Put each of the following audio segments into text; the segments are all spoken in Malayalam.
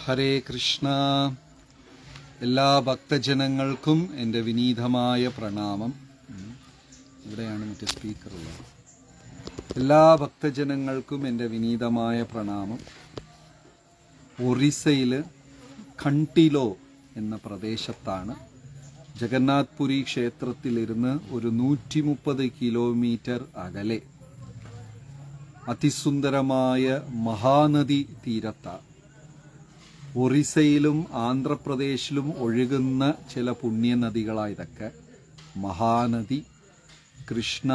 ഹരേ കൃഷ്ണ എല്ലാ ഭക്തജനങ്ങൾക്കും എൻ്റെ വിനീതമായ പ്രണാമം ഉം. ഇവിടെയാണ് മറ്റേ സ്പീക്കർ ഉള്ളത് എല്ലാ ഭക്തജനങ്ങൾക്കും എൻ്റെ വിനീതമായ പ്രണാമം ഒറീസയിൽ ഖണ്ടിലോ എന്ന പ്രദേശത്താണ് ജഗന്നാഥ് പുരി ക്ഷേത്രത്തിലിരുന്ന് ഒരു നൂറ്റി മുപ്പത് കിലോമീറ്റർ അകലെ അതിസുന്ദരമായ മഹാനദി തീരത്താണ് ഒറീസയിലും ആന്ധ്രാപ്രദേശിലും ഒഴുകുന്ന ചില പുണ്യനദികളാണ് ഇതൊക്കെ മഹാനദി കൃഷ്ണ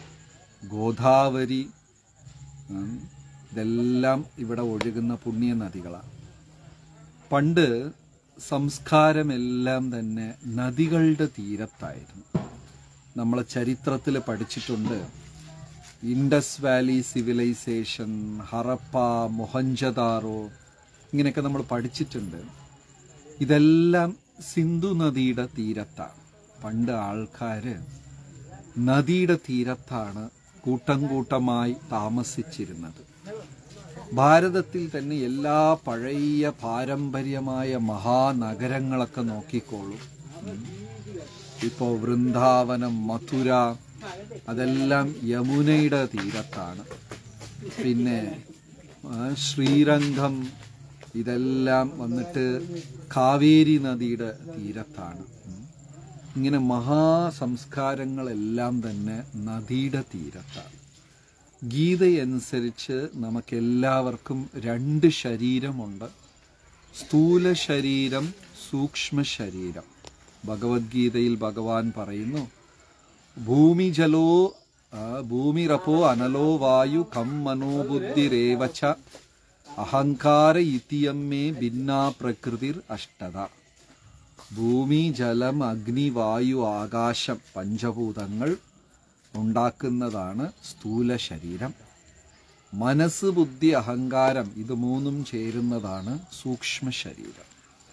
ഗോദാവരി ഉം, ഇതെല്ലാം ഇവിടെ ഒഴുകുന്ന പുണ്യനദികളാണ് പണ്ട് സംസ്കാരമെല്ലാം തന്നെ നദികളുടെ തീരത്തായിരുന്നു നമ്മളെ ചരിത്രത്തിൽ പഠിച്ചിട്ടുണ്ട് Indus valley civilisation Harappa Mohenjodaro ഇങ്ങനെയൊക്കെ നമ്മൾ പഠിച്ചിട്ടുണ്ട് ഇതെല്ലാം സിന്ധു നദിയുടെ തീരത്താണ് പണ്ട് ആൾക്കാർ നദിയുടെ തീരത്താണ് കൂട്ടം കൂട്ടമായി താമസിച്ചിരുന്നത് ഭാരതത്തിൽ തന്നെ എല്ലാ പഴയ പാരമ്പര്യമായ മഹാനഗരങ്ങളൊക്കെ നോക്കിക്കോളൂ ഉം. ഇപ്പോ വൃന്ദാവനം മഥുര അതെല്ലാം യമുനയുടെ തീരത്താണ് പിന്നെ ആ, ശ്രീരംഗം ഇതെല്ലാം വന്നിട്ട് കാവേരി നദിയുടെ തീരത്താണ് ഉം. ഇങ്ങനെ മഹാസംസ്കാരങ്ങളെല്ലാം തന്നെ നദിയുടെ തീരത്താണ് ഗീതയനുസരിച്ച് നമുക്കെല്ലാവർക്കും രണ്ട് ശരീരമുണ്ട് സ്ഥൂല ശരീരം സൂക്ഷ്മ ശരീരം ഭഗവത്ഗീതയിൽ ഭഗവാൻ പറയുന്നു ഭൂമി ജലോ ആ, ഭൂമിരപോ അനലോ വായു കം മനോബുദ്ധിരേവച്ച അഹങ്കാര ഇതിയമ്മേ ഭിന്നാ പ്രകൃതിർ അഷ്ടത ഭൂമി ജലം അഗ്നി വായു ആകാശം പഞ്ചഭൂതങ്ങൾ ഉണ്ടാക്കുന്നതാണ് സ്ഥൂല ശരീരം മനസ്സ് ബുദ്ധി അഹങ്കാരം ഇത് മൂന്നും ചേരുന്നതാണ് സൂക്ഷ്മ ശരീരം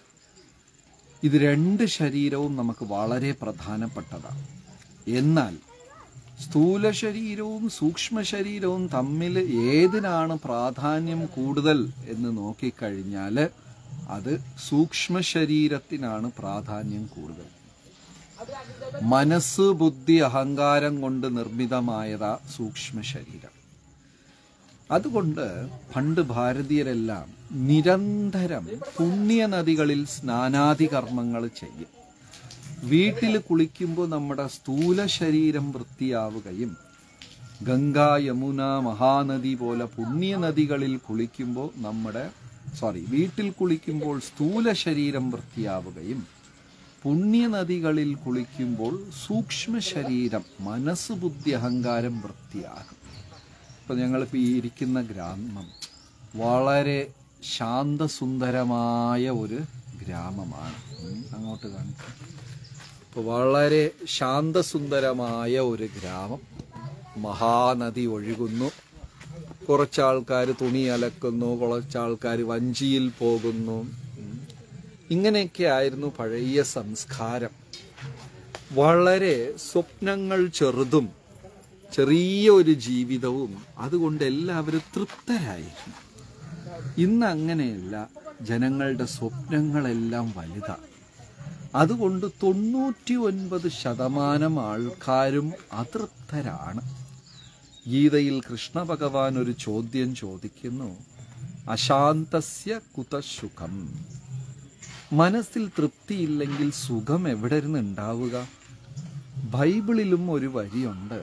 ഇത് രണ്ട് ശരീരവും നമുക്ക് വളരെ പ്രധാനപ്പെട്ടതാണ് എന്നാൽ സ്ഥൂല ശരീരവും സൂക്ഷ്മ ശരീരവും തമ്മിൽ ഏതിനാണ് പ്രാധാന്യം കൂടുതൽ എന്ന് നോക്കിക്കഴിഞ്ഞാൽ അത് സൂക്ഷ്മ ശരീരത്തിനാണ് പ്രാധാന്യം കൂടുതൽ മനസ്സ് ബുദ്ധി അഹങ്കാരം കൊണ്ട് നിർമ്മിതമായതാ സൂക്ഷ്മ ശരീരം അതുകൊണ്ട് പണ്ട് ഭാരതീയരെല്ലാം നിരന്തരം പുണ്യനദികളിൽ സ്നാനാദി കർമ്മങ്ങൾ ചെയ്യും വീട്ടിൽ കുളിക്കുമ്പോൾ നമ്മുടെ സ്ഥൂല ശരീരം വൃത്തിയാവുകയും ഗംഗ യമുന മഹാനദി പോലെ പുണ്യനദികളിൽ കുളിക്കുമ്പോൾ നമ്മുടെ സോറി വീട്ടിൽ കുളിക്കുമ്പോൾ സ്ഥൂല ശരീരം വൃത്തിയാവുകയും പുണ്യനദികളിൽ കുളിക്കുമ്പോൾ സൂക്ഷ്മ ശരീരം മനസ്സ് ബുദ്ധി അഹങ്കാരം വൃത്തിയാകും ഇപ്പം ഞങ്ങളിപ്പോൾ ഈ ഇരിക്കുന്ന ഗ്രാമം വളരെ ശാന്തസുന്ദരമായ ഒരു ഗ്രാമമാണ് ഉം, അങ്ങോട്ട് കാണിക്കാം ഇപ്പോൾ വളരെ ശാന്തസുന്ദരമായ ഒരു ഗ്രാമം മഹാനദി ഒഴുകുന്നു കുറച്ച് ആൾക്കാർ തുണി അലക്കുന്നു കുറച്ച് ആൾക്കാർ വഞ്ചിയിൽ പോകുന്നു ഉം. ഇങ്ങനെയൊക്കെ ആയിരുന്നു പഴയ സംസ്കാരം വളരെ സ്വപ്നങ്ങൾ ചെറുതും ചെറിയ ഒരു ജീവിതവും അതുകൊണ്ട് എല്ലാവരും തൃപ്തരായിരുന്നു ഇന്ന് അങ്ങനെയല്ല ജനങ്ങളുടെ സ്വപ്നങ്ങളെല്ലാം വലുതാണ് അതുകൊണ്ട് തൊണ്ണൂറ്റി ഒൻപത് ശതമാനം ആൾക്കാരും അതൃപ്തരാണ് ഗീതയിൽ കൃഷ്ണ ഭഗവാൻ ഒരു ചോദ്യം ചോദിക്കുന്നു അശാന്തസ്യ കുതസുഖം മനസ്സിൽ തൃപ്തിയില്ലെങ്കിൽ സുഖം എവിടെ നിന്ന് ഉണ്ടാവുക ബൈബിളിലും ഒരു വരിയുണ്ട്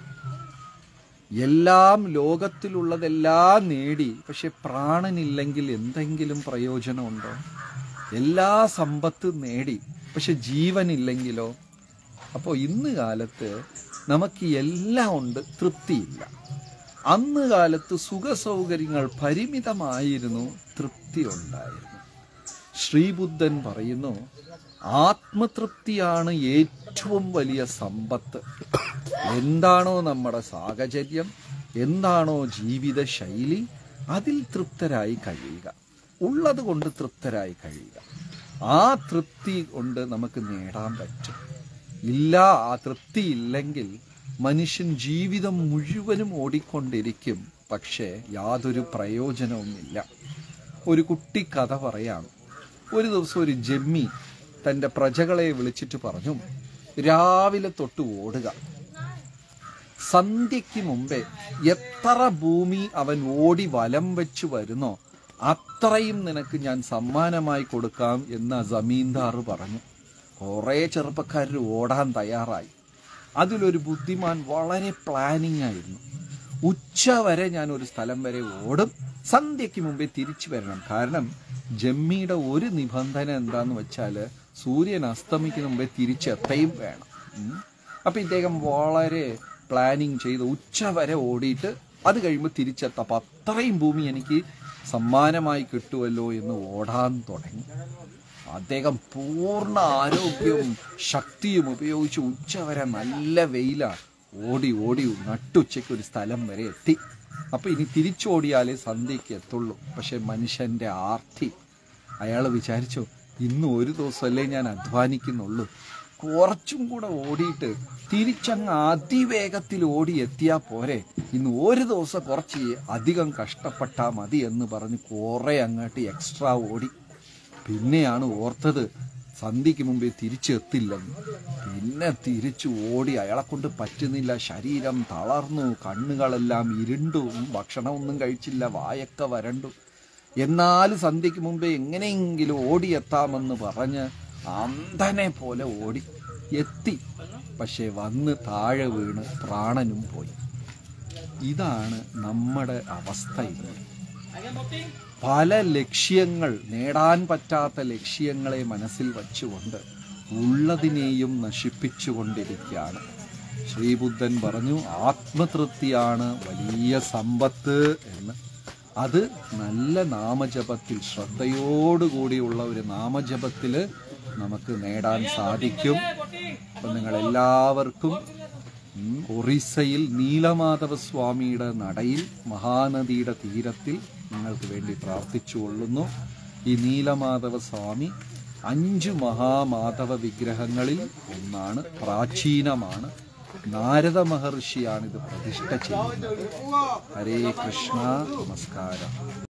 എല്ലാം ലോകത്തിലുള്ളതെല്ലാം നേടി പക്ഷെ പ്രാണനില്ലെങ്കിൽ എന്തെങ്കിലും പ്രയോജനമുണ്ടോ എല്ലാ സമ്പത്ത് നേടി പക്ഷെ ജീവനില്ലെങ്കിലോ അപ്പോൾ ഇന്ന് കാലത്ത് നമുക്ക് എല്ലാം ഉണ്ട് തൃപ്തിയില്ല അന്ന് കാലത്ത് സുഖസൗകര്യങ്ങൾ പരിമിതമായിരുന്നു തൃപ്തി ഉണ്ടായിരുന്നു ശ്രീബുദ്ധൻ പറയുന്നു ആത്മതൃപ്തിയാണ് ഏറ്റവും വലിയ സമ്പത്ത് എന്താണോ നമ്മുടെ സാഹചര്യം എന്താണോ ജീവിത ശൈലി അതിൽ തൃപ്തരായി കഴിയുക ഉള്ളത് കൊണ്ട് തൃപ്തരായി കഴിയുക ആ തൃപ്തി കൊണ്ട് നമുക്ക് നേടാൻ പറ്റും ഇല്ല ആ തൃപ്തി ഇല്ലെങ്കിൽ മനുഷ്യൻ ജീവിതം മുഴുവനും ഓടിക്കൊണ്ടിരിക്കും പക്ഷേ യാതൊരു പ്രയോജനവുമില്ല ഒരു കുട്ടി കഥ പറയാം ഒരു ദിവസം ഒരു ജമ്മി തൻ്റെ പ്രജകളെ വിളിച്ചിട്ട് പറഞ്ഞു രാവിലെ തൊട്ട് ഓടുക സന്ധ്യയ്ക്ക് മുമ്പേ എത്ര ഭൂമി അവൻ ഓടി വലം വെച്ച് വരുന്നോ അത്രയും നിനക്ക് ഞാൻ സമ്മാനമായി കൊടുക്കാം എന്ന് ജമീന്ദാർ പറഞ്ഞു കുറേ ചെറുപ്പക്കാർ ഓടാൻ തയ്യാറായി അതിലൊരു ബുദ്ധിമാൻ വളരെ പ്ലാനിങ് ആയിരുന്നു ഉച്ച വരെ ഞാൻ ഒരു സ്ഥലം വരെ ഓടും സന്ധ്യയ്ക്ക് മുമ്പേ തിരിച്ചു വരണം കാരണം ജമ്മിയുടെ ഒരു നിബന്ധന എന്താന്ന് വെച്ചാൽ സൂര്യൻ അസ്തമിക്കുന്ന മുമ്പേ തിരിച്ചെത്തയും വേണം ഉം. അപ്പൊ ഇദ്ദേഹം വളരെ പ്ലാനിങ് ചെയ്ത് ഉച്ച വരെ ഓടിയിട്ട് അത് കഴിയുമ്പോൾ തിരിച്ചെത്താം അപ്പൊ അത്രയും ഭൂമി എനിക്ക് സമ്മാനമായി കിട്ടുമല്ലോ എന്ന് ഓടാൻ തുടങ്ങി അദ്ദേഹം പൂർണ്ണ ആരോഗ്യവും ശക്തിയും ഉപയോഗിച്ച് ഉച്ചവരെ നല്ല വെയിലാണ് ഓടി ഓടി നട്ടുച്ചയ്ക്ക് ഒരു സ്ഥലം വരെ എത്തി അപ്പൊ ഇനി തിരിച്ചോടിയാലേ സന്ധ്യയ്ക്ക് എത്തുള്ളൂ പക്ഷെ മനുഷ്യന്റെ ആർത്തി അയാൾ വിചാരിച്ചു ഇന്ന് ഒരു ദിവസമല്ലേ ഞാൻ അധ്വാനിക്കുന്നുള്ളൂ കുറച്ചും കൂടെ ഓടിയിട്ട് തിരിച്ചങ്ങ് അതിവേഗത്തിൽ ഓടി എത്തിയാ പോരെ ഇന്ന് ഒരു ദിവസം കുറച്ച് അധികം കഷ്ടപ്പെട്ടാ മതി എന്ന് പറഞ്ഞ് കുറെ അങ്ങോട്ട് എക്സ്ട്രാ ഓടി പിന്നെയാണ് ഓർത്തത് സന്ധ്യയ്ക്ക് മുമ്പേ തിരിച്ചെത്തില്ലെന്ന് പിന്നെ തിരിച്ചു ഓടി അയാളെ കൊണ്ട് പറ്റുന്നില്ല ശരീരം തളർന്നു കണ്ണുകളെല്ലാം ഇരുണ്ടു ഭക്ഷണമൊന്നും കഴിച്ചില്ല വായൊക്കെ വരണ്ടു എന്നാലും സന്ധ്യയ്ക്ക് മുമ്പേ എങ്ങനെയെങ്കിലും ഓടിയെത്താമെന്ന് പറഞ്ഞ് അന്ധനെ പോലെ ഓടി എത്തി പക്ഷെ വന്ന് താഴെ വീണ് പ്രാണനും പോയി ഇതാണ് നമ്മുടെ അവസ്ഥ ഇന്ന് പല ലക്ഷ്യങ്ങൾ നേടാൻ പറ്റാത്ത ലക്ഷ്യങ്ങളെ മനസ്സിൽ വച്ചുകൊണ്ട് ഉള്ളതിനെയും നശിപ്പിച്ചുകൊണ്ടിരിക്കുകയാണ് ശ്രീബുദ്ധൻ പറഞ്ഞു ആത്മതൃപ്തിയാണ് വലിയ സമ്പത്ത് എന്ന് അത് നല്ല നാമജപത്തിൽ ശ്രദ്ധയോടുകൂടിയുള്ള ഒരു നാമജപത്തിൽ നമുക്ക് നേടാൻ സാധിക്കും അപ്പം നിങ്ങൾ എല്ലാവർക്കും ഉം, ഒറീസയിൽ നീലമാധവ സ്വാമിയുടെ നടയിൽ മഹാനദിയുടെ തീരത്തിൽ നിങ്ങൾക്ക് വേണ്ടി പ്രാർത്ഥിച്ചു കൊള്ളുന്നു ഈ നീലമാധവ സ്വാമി അഞ്ച് മഹാമാധവ വിഗ്രഹങ്ങളിൽ ഒന്നാണ് പ്രാചീനമാണ് നാരദ മഹർഷിയാണ് ഇത് പ്രതിഷ്ഠ ചെയ്യുന്നത് ഹരേ കൃഷ്ണ നമസ്കാരം